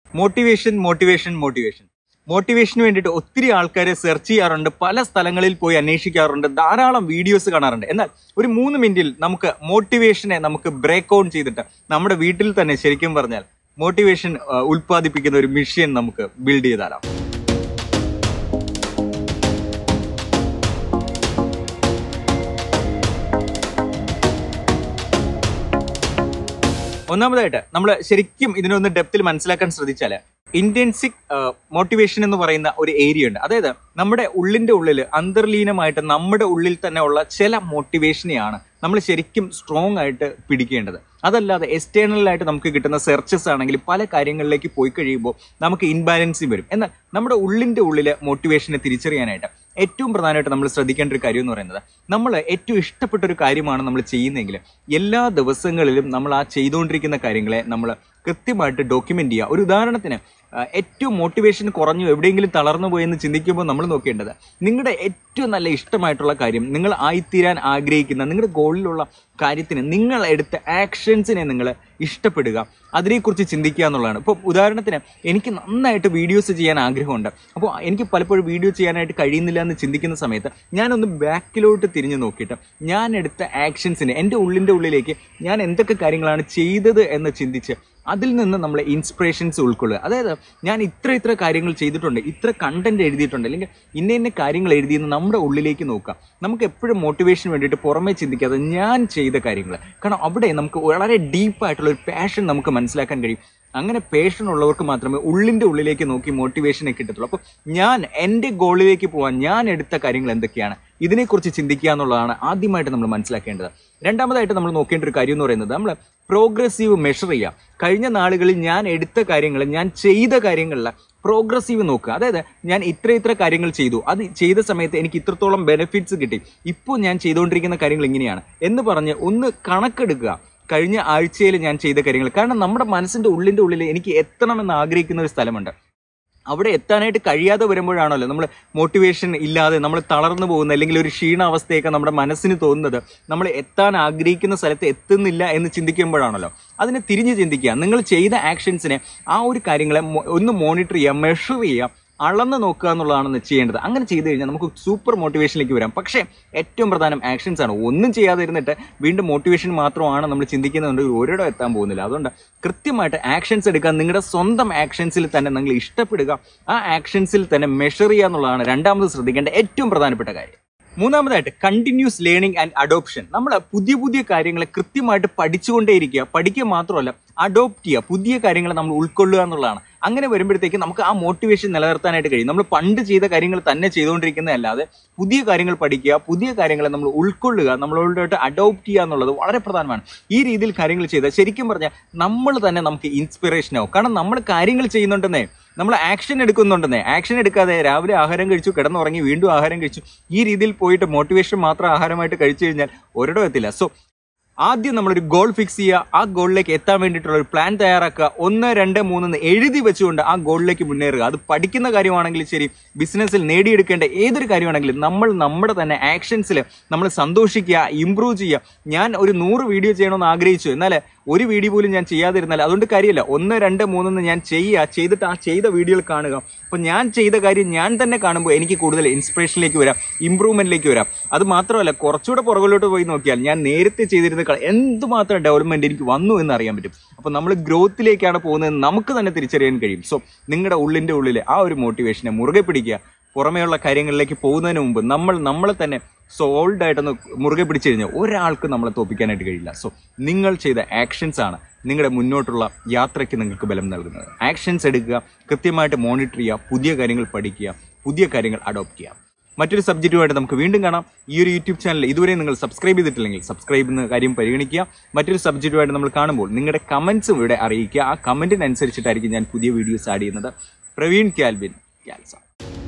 motivation motivation motivation മോട്ടിവേഷന് വേണ്ടിയിട്ട് ഒത്തിരി ആൾക്കാരെ സെർച്ച് ചെയ്യാറുണ്ട് പല സ്ഥലങ്ങളിൽ പോയി അന്വേഷിക്കാറുണ്ട് ധാരാളം വീഡിയോസ് കാണാറുണ്ട് എന്നാൽ ഒരു മൂന്ന് മിനിറ്റിൽ നമുക്ക് മോട്ടിവേഷനെ നമുക്ക് ബ്രേക്ക് ഔൺ ചെയ്തിട്ട് നമ്മുടെ വീട്ടിൽ തന്നെ ശരിക്കും പറഞ്ഞാൽ മോട്ടിവേഷൻ ഉൽപ്പാദിപ്പിക്കുന്ന ഒരു മിഷ്യൻ നമുക്ക് ബിൽഡ് ചെയ്താലാം ഒന്നാമതായിട്ട് നമ്മൾ ശരിക്കും ഇതിനൊന്ന് ഡെപ്തിൽ മനസ്സിലാക്കാൻ ശ്രദ്ധിച്ചാൽ ഇന്റൻസിക് മോട്ടിവേഷൻ എന്ന് പറയുന്ന ഒരു ഏരിയ ഉണ്ട് അതായത് നമ്മുടെ ഉള്ളിന്റെ ഉള്ളിൽ അന്തർലീനമായിട്ട് നമ്മുടെ ഉള്ളിൽ തന്നെ ഉള്ള ചില മോട്ടിവേഷനെയാണ് നമ്മൾ ശരിക്കും സ്ട്രോങ് ആയിട്ട് പിടിക്കേണ്ടത് അതല്ലാതെ എക്സ്റ്റേണലായിട്ട് നമുക്ക് കിട്ടുന്ന സെർച്ചസ് ആണെങ്കിൽ പല കാര്യങ്ങളിലേക്ക് പോയി കഴിയുമ്പോൾ നമുക്ക് ഇൻബാലൻസി വരും എന്നാൽ നമ്മുടെ ഉള്ളിന്റെ ഉള്ളിലെ മോട്ടിവേഷനെ തിരിച്ചറിയാനായിട്ട് ഏറ്റവും പ്രധാനമായിട്ട് നമ്മൾ ശ്രദ്ധിക്കേണ്ട ഒരു കാര്യം എന്ന് പറയുന്നത് നമ്മൾ ഏറ്റവും ഇഷ്ടപ്പെട്ട ഒരു കാര്യമാണ് നമ്മൾ ചെയ്യുന്നതെങ്കിൽ എല്ലാ ദിവസങ്ങളിലും നമ്മൾ ആ ചെയ്തുകൊണ്ടിരിക്കുന്ന കാര്യങ്ങളെ നമ്മൾ കൃത്യമായിട്ട് ഡോക്യുമെന്റ് ചെയ്യുക ഒരു ഉദാഹരണത്തിന് ആ, ഏറ്റവും മോട്ടിവേഷൻ കുറഞ്ഞു എവിടെയെങ്കിലും തളർന്നു പോയെന്ന് ചിന്തിക്കുമ്പോൾ നമ്മൾ നോക്കേണ്ടത് നിങ്ങളുടെ ഏറ്റവും നല്ല ഇഷ്ടമായിട്ടുള്ള കാര്യം നിങ്ങൾ ആയിത്തീരാൻ ആഗ്രഹിക്കുന്ന നിങ്ങളുടെ ഗോളിലുള്ള കാര്യത്തിന് നിങ്ങൾ എടുത്ത ആക്ഷൻസിനെ നിങ്ങൾ ഇഷ്ടപ്പെടുക അതിനെക്കുറിച്ച് ചിന്തിക്കുക എന്നുള്ളതാണ് ഇപ്പോൾ ഉദാഹരണത്തിന് എനിക്ക് നന്നായിട്ട് വീഡിയോസ് ചെയ്യാൻ ആഗ്രഹമുണ്ട് അപ്പോൾ എനിക്ക് പലപ്പോഴും വീഡിയോ ചെയ്യാനായിട്ട് കഴിയുന്നില്ല എന്ന് ചിന്തിക്കുന്ന സമയത്ത് ഞാനൊന്ന് ബാക്കിലോട്ട് തിരിഞ്ഞു നോക്കിയിട്ട് ഞാൻ എടുത്ത ആക്ഷൻസിനെ എൻ്റെ ഉള്ളിൻ്റെ ഉള്ളിലേക്ക് ഞാൻ എന്തൊക്കെ കാര്യങ്ങളാണ് ചെയ്തത് എന്ന് ചിന്തിച്ച് അതിൽ നിന്ന് നമ്മൾ ഇൻസ്പിറേഷൻസ് ഉൾക്കൊള്ളുക അതായത് ഞാൻ ഇത്ര ഇത്ര കാര്യങ്ങൾ ചെയ്തിട്ടുണ്ട് ഇത്ര കണ്ടന്റ് എഴുതിയിട്ടുണ്ട് അല്ലെങ്കിൽ ഇന്ന ഇന്ന കാര്യങ്ങൾ എഴുതിയെന്ന് നമ്മുടെ ഉള്ളിലേക്ക് നോക്കാം നമുക്ക് എപ്പോഴും മോട്ടിവേഷൻ വേണ്ടിയിട്ട് പുറമേ ചിന്തിക്കാതെ ഞാൻ ചെയ്ത കാര്യങ്ങൾ കാരണം അവിടെ നമുക്ക് വളരെ ഡീപ്പായിട്ടുള്ള ഒരു പാഷൻ നമുക്ക് മനസ്സിലാക്കാൻ കഴിയും അങ്ങനെ പേഷൻ ഉള്ളവർക്ക് മാത്രമേ ഉള്ളിൻ്റെ ഉള്ളിലേക്ക് നോക്കി മോട്ടിവേഷനെ കിട്ടത്തുള്ളൂ അപ്പോൾ ഞാൻ എൻ്റെ ഗോളിലേക്ക് പോകാൻ ഞാൻ എടുത്ത കാര്യങ്ങൾ എന്തൊക്കെയാണ് ഇതിനെക്കുറിച്ച് ചിന്തിക്കുക എന്നുള്ളതാണ് ആദ്യമായിട്ട് നമ്മൾ മനസ്സിലാക്കേണ്ടത് രണ്ടാമതായിട്ട് നമ്മൾ നോക്കേണ്ട ഒരു കാര്യം എന്ന് പറയുന്നത് നമ്മൾ പ്രോഗ്രസീവ് മെഷർ ചെയ്യുക കഴിഞ്ഞ നാളുകളിൽ ഞാൻ എടുത്ത കാര്യങ്ങൾ ഞാൻ ചെയ്ത കാര്യങ്ങളിൽ പ്രോഗ്രസീവ് നോക്കുക അതായത് ഞാൻ ഇത്ര ഇത്ര കാര്യങ്ങൾ ചെയ്തു അത് ചെയ്ത സമയത്ത് എനിക്ക് ഇത്രത്തോളം ബെനിഫിറ്റ്സ് കിട്ടി ഇപ്പോൾ ഞാൻ ചെയ്തുകൊണ്ടിരിക്കുന്ന കാര്യങ്ങൾ ഇങ്ങനെയാണ് എന്ന് പറഞ്ഞ് ഒന്ന് കണക്കെടുക്കുക കഴിഞ്ഞ ആഴ്ചയിൽ ഞാൻ ചെയ്ത കാര്യങ്ങൾ കാരണം നമ്മുടെ മനസ്സിന്റെ ഉള്ളിന്റെ ഉള്ളിൽ എനിക്ക് എത്തണമെന്ന് ആഗ്രഹിക്കുന്ന ഒരു സ്ഥലമുണ്ട് അവിടെ എത്താനായിട്ട് കഴിയാതെ വരുമ്പോഴാണല്ലോ നമ്മൾ മോട്ടിവേഷൻ ഇല്ലാതെ നമ്മൾ തളർന്നു പോകുന്ന അല്ലെങ്കിൽ ഒരു ക്ഷീണാവസ്ഥയൊക്കെ നമ്മുടെ മനസ്സിന് തോന്നുന്നത് നമ്മൾ എത്താൻ ആഗ്രഹിക്കുന്ന സ്ഥലത്ത് എത്തുന്നില്ല എന്ന് ചിന്തിക്കുമ്പോഴാണല്ലോ അതിനെ തിരിഞ്ഞ് ചിന്തിക്കുക നിങ്ങൾ ചെയ്ത ആക്ഷൻസിനെ ആ ഒരു കാര്യങ്ങളെ മോ- ഒന്ന് മോണിറ്റർ ചെയ്യുക മെഷർ ചെയ്യുക അളന്ന് നോക്കുക എന്നുള്ളതാണ് ചെയ്യേണ്ടത് അങ്ങനെ ചെയ്തു കഴിഞ്ഞാൽ നമുക്ക് സൂപ്പർ മോട്ടിവേഷനിലേക്ക് വരാം പക്ഷേ ഏറ്റവും പ്രധാനം ആക്ഷൻസ് ആണ് ഒന്നും ചെയ്യാതെ ഇരുന്നിട്ട് വീണ്ടും മോട്ടിവേഷൻ മാത്രമാണ് നമ്മൾ ചിന്തിക്കുന്നുണ്ട് ഒരിടം എത്താൻ പോകുന്നില്ല അതുകൊണ്ട് കൃത്യമായിട്ട് ആക്ഷൻസ് എടുക്കുക നിങ്ങളുടെ സ്വന്തം ആക്ഷൻസിൽ തന്നെ നിങ്ങൾ ഇഷ്ടപ്പെടുക ആ ആക്ഷൻസിൽ തന്നെ മെഷർ ചെയ്യുക എന്നുള്ളതാണ് രണ്ടാമത് ശ്രദ്ധിക്കേണ്ട ഏറ്റവും പ്രധാനപ്പെട്ട കാര്യം മൂന്നാമതായിട്ട് കണ്ടിന്യൂസ് ലേണിംഗ് ആൻഡ് അഡോപ്ഷൻ നമ്മൾ പുതിയ പുതിയ കാര്യങ്ങളെ കൃത്യമായിട്ട് പഠിച്ചുകൊണ്ടേയിരിക്കുക പഠിക്കുക മാത്രമല്ല അഡോപ്റ്റ് ചെയ്യുക പുതിയ കാര്യങ്ങൾ നമ്മൾ ഉൾക്കൊള്ളുക എന്നുള്ളതാണ് അങ്ങനെ വരുമ്പോഴത്തേക്ക് നമുക്ക് ആ മോട്ടിവേഷൻ നിലനിർത്താനായിട്ട് കഴിയും നമ്മൾ പണ്ട് ചെയ്ത കാര്യങ്ങൾ തന്നെ ചെയ്തുകൊണ്ടിരിക്കുന്നതല്ലാതെ പുതിയ കാര്യങ്ങൾ പഠിക്കുക പുതിയ കാര്യങ്ങളെ നമ്മൾ ഉൾക്കൊള്ളുക നമ്മളോടായിട്ട് അഡോപ്റ്റ് ചെയ്യുക എന്നുള്ളത് വളരെ പ്രധാനമാണ് ഈ രീതിയിൽ കാര്യങ്ങൾ ചെയ്താൽ ശരിക്കും പറഞ്ഞാൽ നമ്മൾ തന്നെ നമുക്ക് ഇൻസ്പിറേഷൻ ആവും കാരണം നമ്മൾ കാര്യങ്ങൾ ചെയ്യുന്നുണ്ടെന്നേ നമ്മൾ ആക്ഷൻ എടുക്കുന്നുണ്ടെന്നേ ആക്ഷൻ എടുക്കാതെ രാവിലെ ആഹാരം കഴിച്ചു കിടന്നുറങ്ങി വീണ്ടും ആഹാരം കഴിച്ചു ഈ രീതിയിൽ പോയിട്ട് മോട്ടിവേഷൻ മാത്രം ആഹാരമായിട്ട് കഴിച്ചു കഴിഞ്ഞാൽ ഒരിടം എത്തില്ല സോ ആദ്യം നമ്മളൊരു ഗോൾ ഫിക്സ് ചെയ്യുക ആ ഗോളിലേക്ക് എത്താൻ വേണ്ടിയിട്ടുള്ള ഒരു പ്ലാൻ തയ്യാറാക്കുക ഒന്ന് രണ്ട് മൂന്ന് എഴുതി വെച്ചുകൊണ്ട് ആ ഗോളിലേക്ക് മുന്നേറുക അത് പഠിക്കുന്ന കാര്യമാണെങ്കിലും ശരി ബിസിനസ്സിൽ നേടിയെടുക്കേണ്ട ഏതൊരു കാര്യമാണെങ്കിലും നമ്മൾ നമ്മുടെ തന്നെ ആക്ഷൻസിൽ നമ്മൾ സന്തോഷിക്കുക ഇമ്പ്രൂവ് ചെയ്യുക ഞാൻ ഒരു നൂറ് വീഡിയോ ചെയ്യണമെന്ന് ആഗ്രഹിച്ചു എന്നാൽ ഒരു വീഡിയോ പോലും ഞാൻ ചെയ്യാതിരുന്നാൽ അതുകൊണ്ട് കാര്യമില്ല ഒന്ന് രണ്ട് മൂന്നെന്ന് ഞാൻ ചെയ്യുക ചെയ്തിട്ട് ആ ചെയ്ത വീഡിയോകൾ കാണുക അപ്പോൾ ഞാൻ ചെയ്ത കാര്യം ഞാൻ തന്നെ കാണുമ്പോൾ എനിക്ക് കൂടുതൽ ഇൻസ്പിറേഷനിലേക്ക് വരാം ഇമ്പ്രൂവ്മെന്റിലേക്ക് വരാം അത് മാത്രമല്ല കുറച്ചുകൂടെ പുറകിലോട്ട് പോയി നോക്കിയാൽ ഞാൻ നേരത്തെ ചെയ്തിരുന്ന കള- എന്തുമാത്രം ഡെവലപ്മെന്റ് എനിക്ക് വന്നു എന്ന് അറിയാൻ പറ്റും അപ്പോൾ നമ്മൾ ഗ്രോത്തിലേക്കാണ് പോകുന്നത് നമുക്ക് തന്നെ തിരിച്ചറിയാൻ കഴിയും സോ നിങ്ങളുടെ ഉള്ളിന്റെ ഉള്ളിൽ ആ ഒരു മോട്ടിവേഷനെ മുറുകെ പിടിക്കുക പുറമേയുള്ള കാര്യങ്ങളിലേക്ക് പോകുന്നതിന് മുമ്പ് നമ്മൾ നമ്മളെ തന്നെ സോൾഡ് ആയിട്ടൊന്ന് മുറുകെ പിടിച്ചു കഴിഞ്ഞാൽ ഒരാൾക്ക് നമ്മളെ തോപ്പിക്കാനായിട്ട് കഴിയില്ല സോ നിങ്ങൾ ചെയ്ത ആക്ഷൻസ് ആണ് നിങ്ങളുടെ മുന്നോട്ടുള്ള യാത്രയ്ക്ക് നിങ്ങൾക്ക് ബലം നൽകുന്നത് ആക്ഷൻസ് എടുക്കുക കൃത്യമായിട്ട് മോണിറ്റർ ചെയ്യുക പുതിയ കാര്യങ്ങൾ പഠിക്കുക പുതിയ കാര്യങ്ങൾ അഡോപ്റ്റ് ചെയ്യുക മറ്റൊരു സബ്ജക്റ്റുമായിട്ട് നമുക്ക് വീണ്ടും കാണാം ഈ ഒരു യൂട്യൂബ് ചാനൽ ഇതുവരെ നിങ്ങൾ സബ്സ്ക്രൈബ് ചെയ്തിട്ടില്ലെങ്കിൽ സബ്സ്ക്രൈബ് എന്ന കാര്യം പരിഗണിക്കുക മറ്റൊരു സബ്ജക്റ്റുമായിട്ട് നമ്മൾ കാണുമ്പോൾ നിങ്ങളുടെ കമൻസും ഇവിടെ അറിയിക്കുക ആ കമൻറ്റിനനുസരിച്ചിട്ടായിരിക്കും ഞാൻ പുതിയ വീഡിയോസ് ആഡ് ചെയ്യുന്നത് പ്രവീൺ ക്യാൽവിൻ ക്യാൽസ